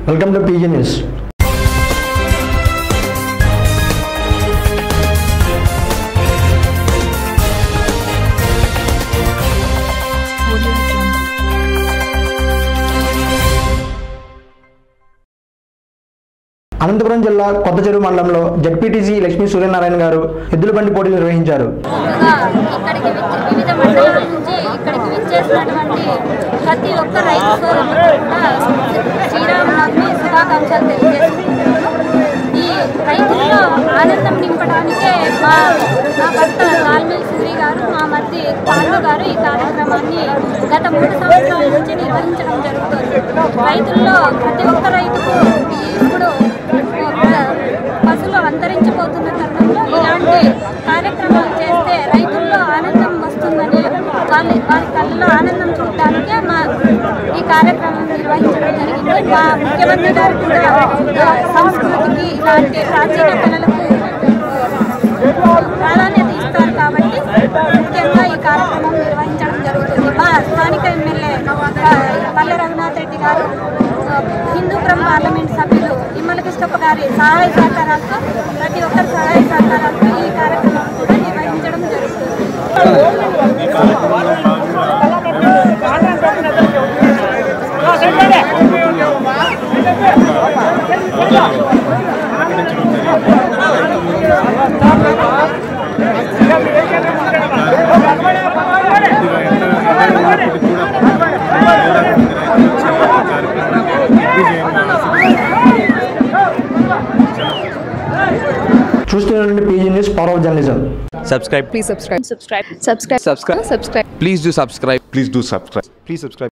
Welcome to PG news Anantapuram జిల్లా కొత్త చెరువు మండలంలో జడ్పీటీసీ లక్ష్మీ సూర్యనారాయణ గారు ఎద్దుల బండి పోటీలు నిర్వహించారు ముందుగా ఇక్కడికి విచ్చి- వివిధ మండలాల నుంచి ఇక్కడికి విచ్చేసినటువంటి ప్రతి ఒక్క రైతు సోదరులకు కూడా శ్రీరామనవమి శుభాకాంక్షలు తెలియజేస్తున్నాను ఈ రైతుల్లో ఆనందం నింపడానికే మా మా భర్త లాల్మిల్ సూరి గారు మా మధ్య పాండు గారు ఈ కార్యక్రమాన్ని గత మూడు సంవత్సరాల నుంచి నిర్వహించడం జరుగుతుంది రైతుల్లో ప్రతి ఒక్క రైతుకు ఇప్పుడు పశువులు అంతరించిపోతున్న తరుణంలో ఇలాంటి కార్యక్రమాలు చేస్తే రైతుల్లో ఆనందం వస్తుందని వాళ్ళ వారి కళ్ళలో ఆనందం చూడడానికే మా ఈ కార్యక్రమం నిర్వహించడం జరిగింది మా ముఖ్యమంత్రి గారు కూడా ఆ, సంస్కృతికి ఇలాంటి ప్రాచీన కళలకు ఆ, ప్రాధాన్యత ఇస్తారు కాబట్టి ముఖ్యంగా ఈ కార్యక్రమం నిర్వహించడం జరుగుతుంది మా స్థానిక ఎమ్మెల్యే ఆ, పల్లె రఘునాథ్ రెడ్డి గారు ఆ, హిందూపురం పార్లమెంట్ సభ్యులు ఇమ్మల కృష్ణప్ప గారి సహాయ సహకారాలతో ప్రతి ఒక్కరి సహాయ సహకారాలతో ఈ కార్యక్రమం కూడా నిర్వహించడం జరుగుతుంది చూస్తున్న PG news power of journalism subscribe Please subscribe. Subscribe. subscribe subscribe Subscribe. please do subscribe Please do subscribe. Please subscribe.